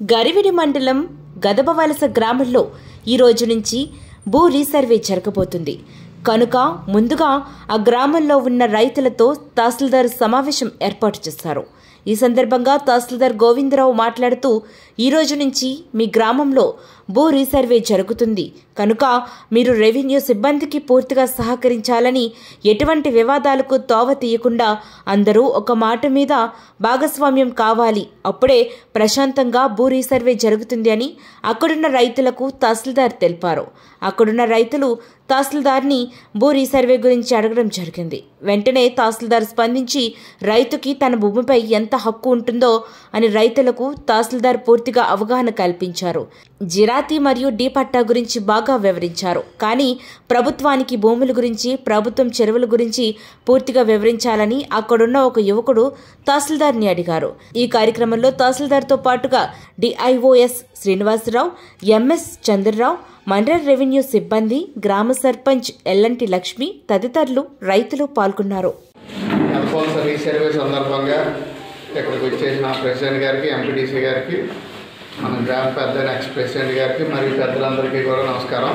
గరివిడి మండలం గదబవలస గ్రామంలో ఈ రోజు నుంచి భూ రీసర్వే జరగబోతుంది కనుక ముందుగా ఆ గ్రామంలో ఉన్న రైతులతో తహసీల్దార్ సమావేశం ఏర్పాటు చేశారు ఈ సందర్భంగా తహసీల్దార్ గోవిందరావు మాట్లాడుతూ ఈ రోజు నుంచి మీ గ్రామంలో భూ రీసర్వే జరుగుతుంది కనుక మీరు రెవెన్యూ సిబ్బందికి పూర్తిగా సహకరించాలని ఎటువంటి వివాదాలకు తోవ తీయకుండా అందరూ ఒక మాట మీద భాగస్వామ్యం కావాలి అప్పుడే ప్రశాంతంగా భూ రీసర్వే జరుగుతుంది అని అక్కడున్న రైతులకు తహసీల్దార్ తెలిపారు అక్కడున్న రైతులు తహసీల్దార్ని భూ రీసర్వే గురించి అడగడం జరిగింది వెంటనే తహసీల్దార్ స్పందించి రైతుకి తన భూమిపై ఎంత హక్కు ఉంటుందో అని రైతులకు తహసీల్దార్ పూర్తిగా అవగాహన కల్పించారు జిరాతి మరియు డీ పట్టా గురించి బాగా వివరించారు కానీ ప్రభుత్వానికి భూముల గురించి ప్రభుత్వం చెరువుల గురించి పూర్తిగా వివరించాలని అక్కడున్న ఒక యువకుడు తహసీల్దార్ని అడిగారు ఈ కార్యక్రమంలో తహసీల్దార్తో పాటుగా డిఐఓఎస్ శ్రీనివాసరావు ఎంఎస్ చంద్రరావు మండల రెవెన్యూ సిబ్బంది గ్రామ సర్పంచ్ ఎల్లంటి లక్ష్మి తదితరులు రైతులు పాల్గొన్నారు ఎల్ఫోన్స్ రీసర్వే సందర్భంగా ఇక్కడికి వచ్చేసిన ప్రెసిడెంట్ గారికి ఎంపీటీసీ గారికి మన గ్రామ పెద్ద నెక్స్ట్ ప్రెసిడెంట్ గారికి మరియు పెద్దలందరికీ కూడా నమస్కారం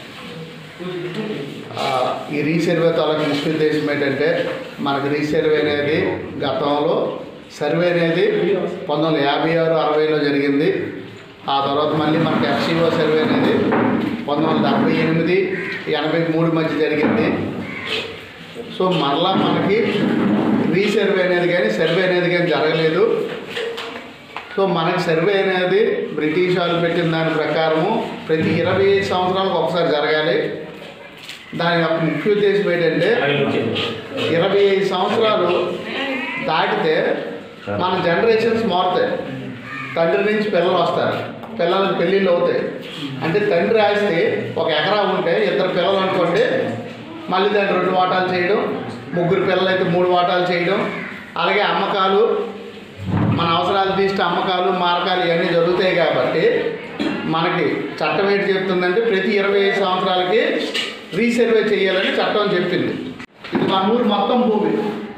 ఆ, ఈ రీసర్వే తాలూకు ముఖ్య ఉద్దేశం ఏంటంటే మనకు రీసర్వే అనేది గతంలో సర్వే అనేది పంతొమ్మిది వందల యాభై ఆరు అరవైలో జరిగింది ఆ తర్వాత మళ్ళీ మనకి ఎఫ్సిఓ సర్వే అనేది పంతొమ్మిది వందల డెబ్బై ఎనిమిది ఎనభై మూడు మధ్య జరిగింది సో మరలా మనకి రీసర్వే అనేది కానీ సర్వే అనేది కానీ జరగలేదు సో మనకి సర్వే అనేది బ్రిటిష్ వాళ్ళు పెట్టిన దాని ప్రకారము ప్రతి ఇరవై ఐదు సంవత్సరాలకు ఒకసారి జరగాలి దాని యొక్క ముఖ్య ఉద్దేశం ఏంటంటే ఇరవై ఐదు సంవత్సరాలు దాటితే మన జనరేషన్స్ మారుతాయి తండ్రి నుంచి పిల్లలు వస్తారు పిల్లలకు పెళ్ళిళ్ళు అవుతాయి అంటే తండ్రి ఆస్తి ఒక ఎకరా ఉంటే ఇద్దరు పిల్లలు అనుకోండి మళ్ళీ దాన్ని రెండు వాటాలు చేయడం ముగ్గురు పిల్లలు అయితే మూడు వాటాలు చేయడం అలాగే అమ్మకాలు మన అవసరాలు తీస్తే అమ్మకాలు మారకాలు ఇవన్నీ జరుగుతాయి కాబట్టి మనకి చట్టం ఏంటి చెప్తుందంటే ప్రతి ఇరవై ఐదు సంవత్సరాలకి రీసర్వే చేయాలని చట్టం చెప్పింది ఇది మన ఊరు మొత్తం భూమి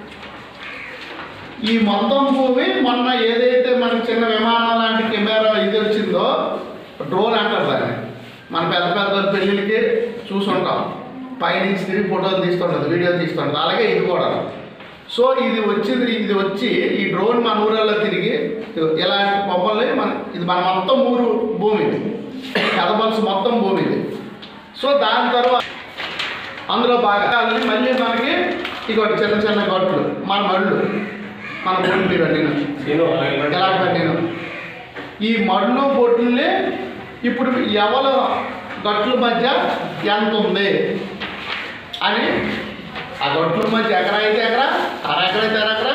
ఈ మొత్తం భూమి మొన్న ఏదైతే మనకి చిన్న విమానం లాంటి కెమెరా ఇది వచ్చిందో డ్రోన్ అంటారు దాన్ని మన పెద్ద పెద్ద పెళ్ళిళ్ళకి చూసుంటాం పైనుంచి తిరిగి ఫోటోలు తీస్తుంటుంది వీడియో తీస్తుంటుంది అలాగే ఇది కూడా సో ఇది వచ్చింది ఇది వచ్చి ఈ డ్రోన్ మన ఊరల్లో తిరిగి ఇలాంటి బొమ్మల్ని మన ఇది మన మొత్తం ఊరు భూమి ఇది కథబల్స్ మొత్తం భూమి ఇది సో దాని తర్వాత అందులో భాగాలని మళ్ళీ మనకి ఇగోటి చిన్న చిన్న గొట్లు మన మళ్ళు మన బొట్లు ఇవన్నీ ఎలాంటి పట్టిన ఈ మళ్ళు బొట్లని ఇప్పుడు ఎవల గట్ల మధ్య ఎంత ఉంది అని ఆ గట్ల మధ్య ఎకరా అయితే ఎకరా అర ఎకర అయితే అర ఎకరా